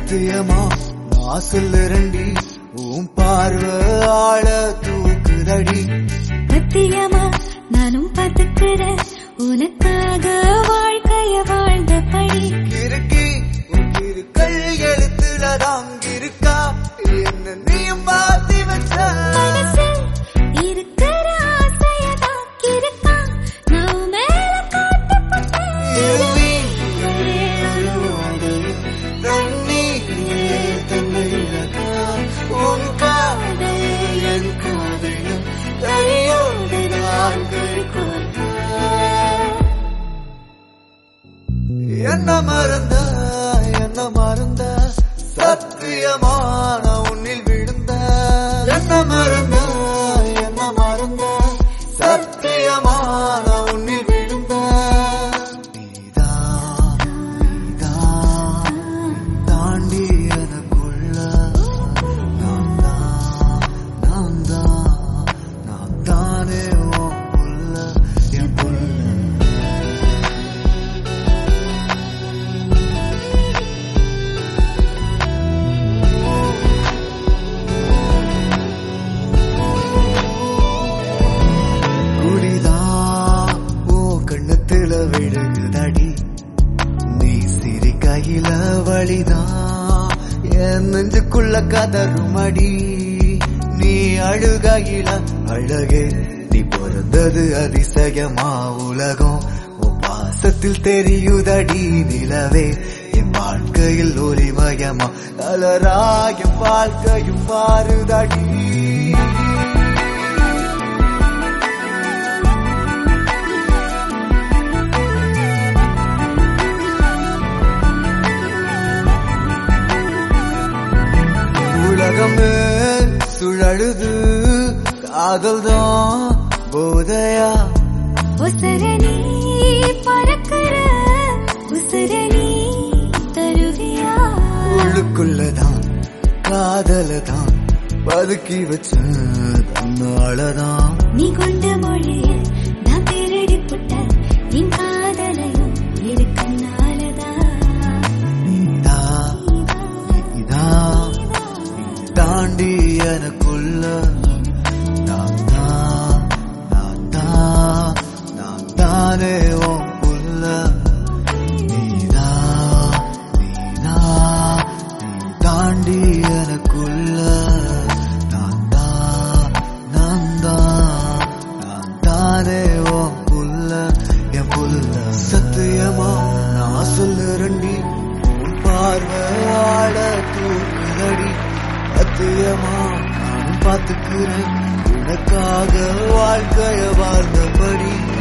சத்தியமா நான் சொல்லுறண்டி உன் பார்வை ஆள தூக்குதடி சத்தியமா நானும் பார்த்துக்கிறேன் உனக்காக வாழ்க்கைய வாழ்ந்த படி கிறுக்கி உன் கிறுக்கள் எழுத்துல தாங்கிருக்கா என்ன நீயும் மாத்தி வச்ச மனசில் இருக்கிற ஆசையதான் கிறுக்கான் நான் மேல காட்டப்பட்டேன் இருவி ஒரே ஒரு ஓடையில் தண்ணீரே தண்ணீரதா. உன் காதல் என் காதலும் கையோடு நாங்கள் கோர்க்க. என்ன மறந்த என்ன மறந்த சத்தியமான உன்னில் விழுந்த என்ன மறந்த என்ன மறந்த சத்தியமான உன்னில் விழுந்த நீதான் நீதான் தாண்டி எனக்குள்ள நான் தான் நான் தான் நான் தானே உன் புள்ள என் புள்ள குடிதான் ஓ கண்ணத்துல விழுகுதடி நீ சிரிக்கையில வழிதான் என் நெஞ்சுக்குள்ள கதறுமடி நீ அழுகையில அழகே நீ பிறந்தது அதிசயமா உலகம் உன் பாசத்தில் தெரியுதடி நிலவே என் வாழ்க்கையில் ஒளிமயமா கலரா என் வாழ்க்கையும் மாறுதடி உலகமே சுழலுது காதல் தான் போதையா உசரணி பறக்கிற உசரணி தருவியா உள்ளுக்குள்ளதான் காதல தான் பதுக்கி வச்ச தன்னாலதான் நீ கொண்ட மொழியில் நான் திருடி புட்ட என் காதலையும் இருக்கனாலதான் நீதா நீதா நீ தாண்டி எனக்குள்ள நான் தான் நான் தான் நான் தானே உன் புள்ள நீதா நீதா நீ தாண்டி எனக்குள்ள நான் தான் நான் தான் நான் தானே உன் புள்ள என் புள்ள சத்தியமா நான் சொல்லுறண்டி உன் பார்வையாட தூக்குதடி சத்தியமா நான் பார்த்துக்கிறேன் உனக்காக வாழ்க்கைய வாழ்ந்தபடி